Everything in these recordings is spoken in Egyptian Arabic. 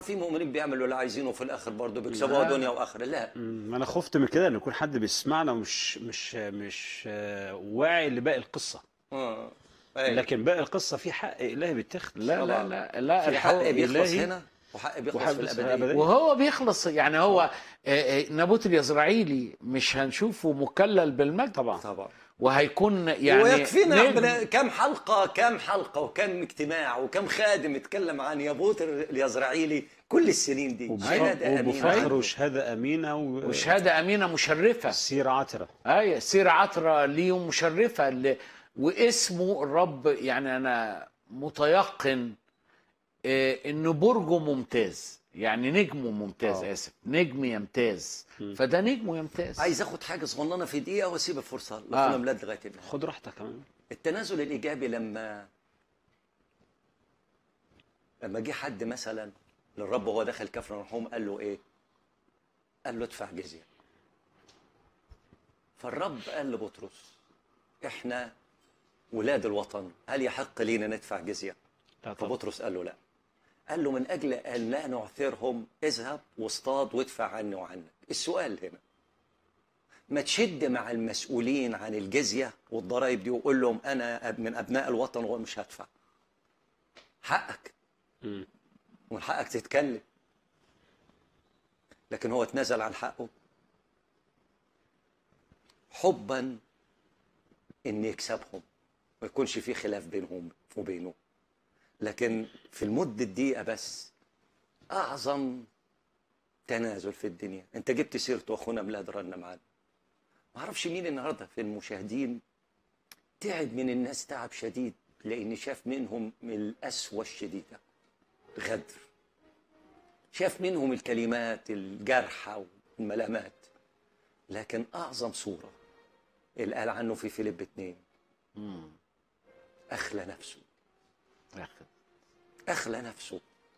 في مؤمنين بيعملوا اللي عايزينه في الاخر برضه بيكسبوها لا. دنيا واخره لا ما انا خفت من كده ان يكون حد بيسمعنا ومش مش مش آه، واعي لباقي القصه اه أيوة. لكن باقي القصه في حق الهي بيتاخد لا لا طبعا. لا لا في حق الحق بيخلص الالهي هنا وحق بيخلص وحق في بيخلص في الابديه الأبدية. وهو بيخلص يعني هو آه، آه، نابوت اليزرعيلي مش هنشوفه مكلل بالمجد طبعا طبعا وهيكون يعني ويكفينا نجم. بلا- كم حلقه كم حلقه وكم اجتماع وكم خادم اتكلم عن يابوت اليزرعيلي كل السنين دي شهاده امينه وبفخر وشهاده امينه و- وشهاده امينه مشرفه سيره عطره اي سيرة عطرة ليه مشرفة ل... واسمه الرب يعني أنا متيقن آه، إن برجه ممتاز يعني نجمه ممتاز آه. آسف نجم يمتاز فده نجمه يمتاز عايز اخد حاجه صغننه في دقيقه واسيب الفرصه آه. لاخونا ميلاد لغايه النهايه خد راحتك كمان التنازل الايجابي لما لما جه حد مثلا للرب وهو داخل كفر مرحوم قال له ايه؟ قال له ادفع جزيه. فالرب قال لبطرس احنا ولاد الوطن هل يحق لينا ندفع جزيه؟ لا طبعا فبطرس قال له لا. قال له من اجل ان لا نعثرهم اذهب واصطاد وادفع عني وعنك. السؤال هنا ما تشد مع المسؤولين عن الجزيه والضرائب دي وقول لهم انا أب- من ابناء الوطن ومش هدفع. حقك مم. ومن حقك تتكلم. لكن هو اتنازل عن حقه حبا ان يكسبهم ما يكونش في خلاف بينهم وبينه لكن في المدة دقيقة بس أعظم تنازل في الدنيا أنت جبت سيرته أخونا ميلاد رن معانا ما أعرفش مين النهاردة في المشاهدين تعب من الناس تعب شديد لأن شاف منهم من القسوة الشديدة غدر شاف منهم الكلمات الجارحة والملامات لكن أعظم صورة اللي قال عنه في فيليب اتنين مم. أخلى نفسه ياخد. أخلى نفسه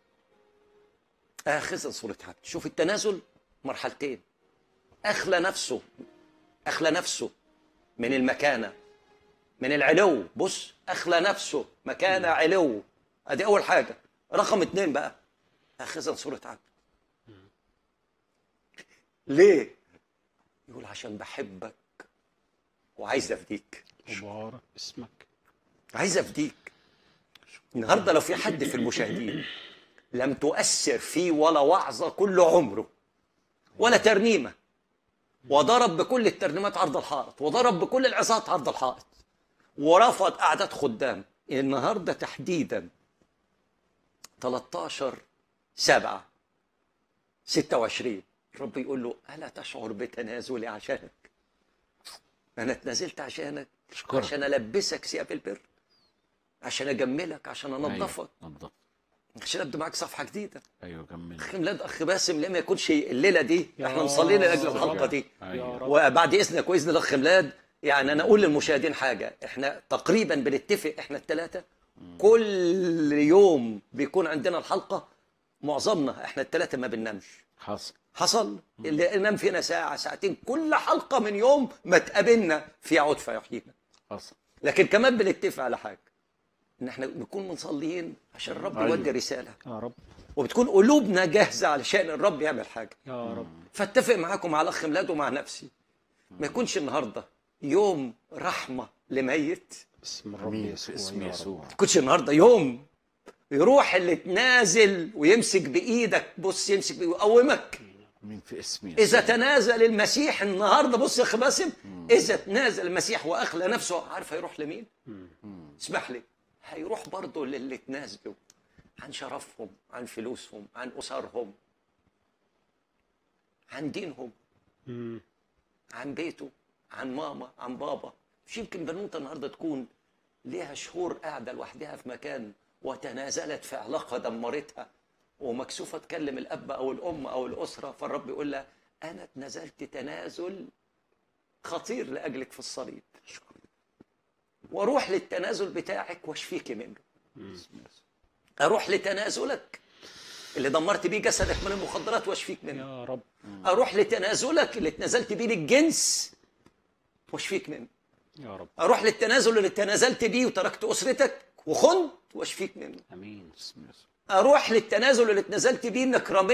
آخذا صورة عبد شوف التنازل مرحلتين أخلى نفسه أخلى نفسه من المكانة من العلو بص أخلى نفسه مكانة علو أدي أول حاجة رقم اتنين بقى آخذا صورة عبد ليه؟ يقول عشان بحبك وعايز أفديك مبارك اسمك عايز افديك النهارده لو في حد في المشاهدين لم تؤثر فيه ولا وعظه كل عمره ولا ترنيمه وضرب بكل الترنيمات عرض الحائط وضرب بكل العظات عرض الحائط ورفض قعدات خدام النهارده تحديدا 13 7 26 الرب يقول له الا تشعر بتنازلي عشانك انا اتنازلت عشانك أشكرك. عشان البسك ثياب البر عشان اجملك عشان انظفك أيوة. نظف عشان ابدا معاك صفحه جديده ايوه كمل اخي ميلاد اخ باسم ليه ما يكونش الليله دي يا احنا مصلين لاجل رب. الحلقه دي أيوة. رب. وبعد اذنك واذن الاخ ميلاد يعني انا اقول للمشاهدين حاجه احنا تقريبا بنتفق احنا الثلاثه كل يوم بيكون عندنا الحلقه معظمنا احنا الثلاثه ما بننامش حصل حصل اللي نام فينا ساعه ساعتين كل حلقه من يوم ما تقابلنا في عود فيحيينا حصل لكن كمان بنتفق على حاجه ان احنا بنكون مصليين عشان الرب أيوة. يودي رساله يا رب وبتكون قلوبنا جاهزه علشان الرب يعمل حاجه يا رب فاتفق معاكم مع الاخ ميلاد ومع نفسي ما يكونش النهارده يوم رحمه لميت باسم الرب امين يسوع باسم يا رب. يسوع ما يكونش النهارده يوم يروح اللي تنازل ويمسك بايدك بص يمسك بإيدك ويقومك مين في اسم يسوع اذا تنازل المسيح النهارده بص يا اخي باسم اذا تنازل المسيح واخلى نفسه عارف هيروح لمين؟ اسمح لي هيروح برضه للي تنازلوا عن شرفهم عن فلوسهم عن اسرهم عن دينهم مم. عن بيته عن ماما عن بابا مش يمكن بنوته النهارده تكون ليها شهور قاعده لوحدها في مكان وتنازلت في علاقه دمرتها ومكسوفه تكلم الاب او الام او الاسره فالرب يقول لها انا تنازلت تنازل خطير لاجلك في الصليب واروح للتنازل بتاعك واشفيك منه اروح لتنازلك اللي دمرت بيه جسدك من المخدرات واشفيك منه يا رب اروح لتنازلك اللي اتنازلت بيه للجنس واشفيك منه يا رب اروح للتنازل اللي تنازلت بيه وتركت اسرتك وخنت واشفيك منه امين اسم يسوع اروح للتنازل اللي اتنازلت بيه انك رميت